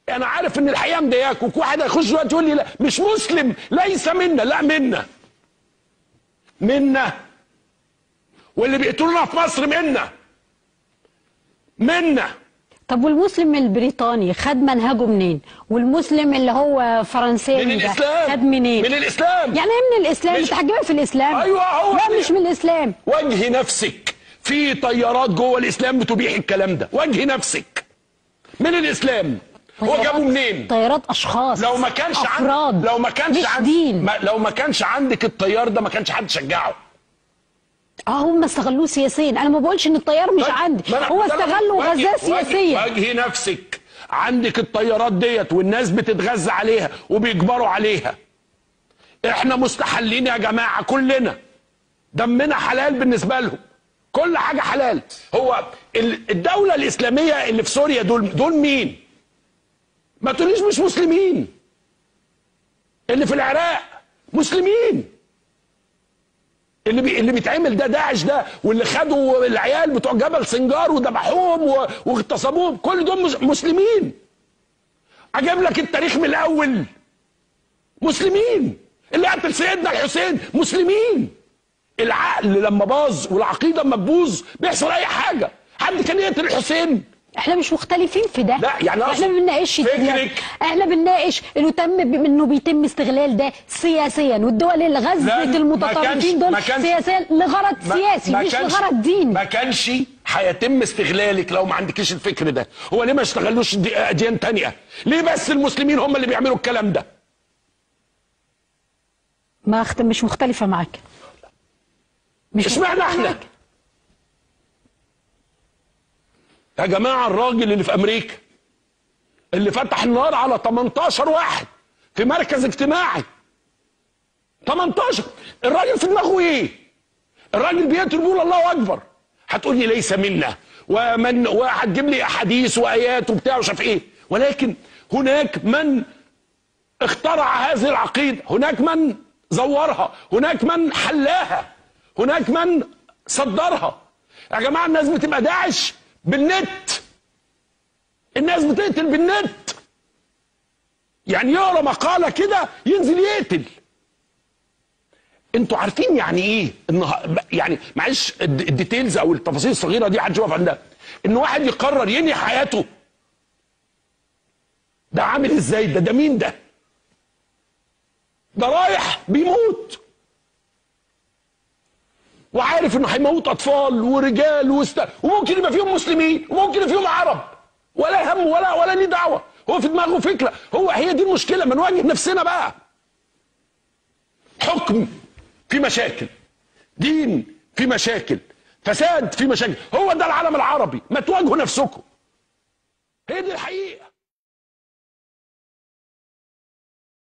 انا عارف ان الحقيقه مضايقاك وواحد هيخش دلوقتي يقول لي لا مش مسلم ليس منا لا منا منا واللي بيقتلونا في مصر منا منا طب والمسلم البريطاني خد منهجه منين والمسلم اللي هو فرنساوي من ده الاسلام خد منين من الاسلام يعني ايه من الاسلام مش- انت هتجيبها في الاسلام أيوة، هو لا دي. مش من الاسلام وجه نفسك في طيارات جوه الاسلام بتبيح الكلام ده وجه نفسك من الاسلام هو طيارات- جابه منين طيارات اشخاص لو ما كانش عند افراد لو ما كانش مش عند دين ما لو ما كانش عندك الطيار ده ما كانش حد شجعه اه هم استغلوه سياسيا انا ما بقولش ان الطيار مش طيب، عندي ما أنا- هو ما أنا- استغله وجه- وغزاه وجه- سياسيا وجه نفسك عندك الطيارات ديت والناس بتتغذى عليها وبيجبروا عليها احنا مستحلين يا جماعه كلنا دمنا حلال بالنسبه لهم كل حاجه حلال هو ال- الدوله الاسلاميه اللي في سوريا دول دول مين ما تقوليش مش مسلمين اللي في العراق مسلمين اللي بي... اللي بيتعمل ده داعش ده واللي خدوا العيال بتوع جبل سنجار وذبحوهم و... واغتصبوهم كل دول مس... مسلمين اجيب لك التاريخ من الاول مسلمين اللي قتل سيدنا الحسين مسلمين العقل لما باظ والعقيده لما تبوظ بيحصل اي حاجه حد كان يقتل الحسين احنا مش مختلفين في ده لا، يعني أقصد احنا ما بنناقش فكرك- احنا بنناقش انه تم ب- انه بيتم استغلال ده سياسيا والدول اللي لا، غزت ما كانش- المتطرفين دول ما كانش- سياسيا لغرض ما- سياسي ما مش كانش- لغرض ديني ما كانش هيتم استغلالك لو ما عندكيش الفكر ده هو ليه ما اشتغلوش دي- اديان تانية ليه بس المسلمين هم اللي بيعملوا الكلام ده ما أخت... مش مختلفه معاك مش اشمعنى مختلفة احنا معاك. يا جماعه الراجل اللي في امريكا اللي فتح النار على 18 واحد في مركز اجتماعي 18 الراجل في دماغه ايه الراجل بيقتل بيقول الله اكبر هتقول لي ليس منا ومن وهتجيب لي احاديث وايات وبتاع ومش عارف ايه ولكن هناك من اخترع هذه العقيده هناك من زورها هناك من حلاها هناك من صدرها يا جماعه الناس بتبقى داعش بالنت الناس بتقتل بالنت يعني يقرا مقاله كده ينزل يقتل انتوا عارفين يعني ايه النها... يعني معلش الد- الديتيلز او التفاصيل الصغيره دي هنشوف عندها ان واحد يقرر ينهي حياته ده عامل ازاي ده ده مين ده ده رايح بيموت وعارف انه هيموت اطفال ورجال وست... وممكن يبقى فيهم مسلمين وممكن يبقى فيهم عرب ولا هم ولا ولا ليه دعوه هو في دماغه فكره هو هي دي المشكله ما نواجه نفسنا بقى حكم في مشاكل دين في مشاكل فساد في مشاكل هو ده العالم العربي ما تواجهوا نفسكم هي دي الحقيقه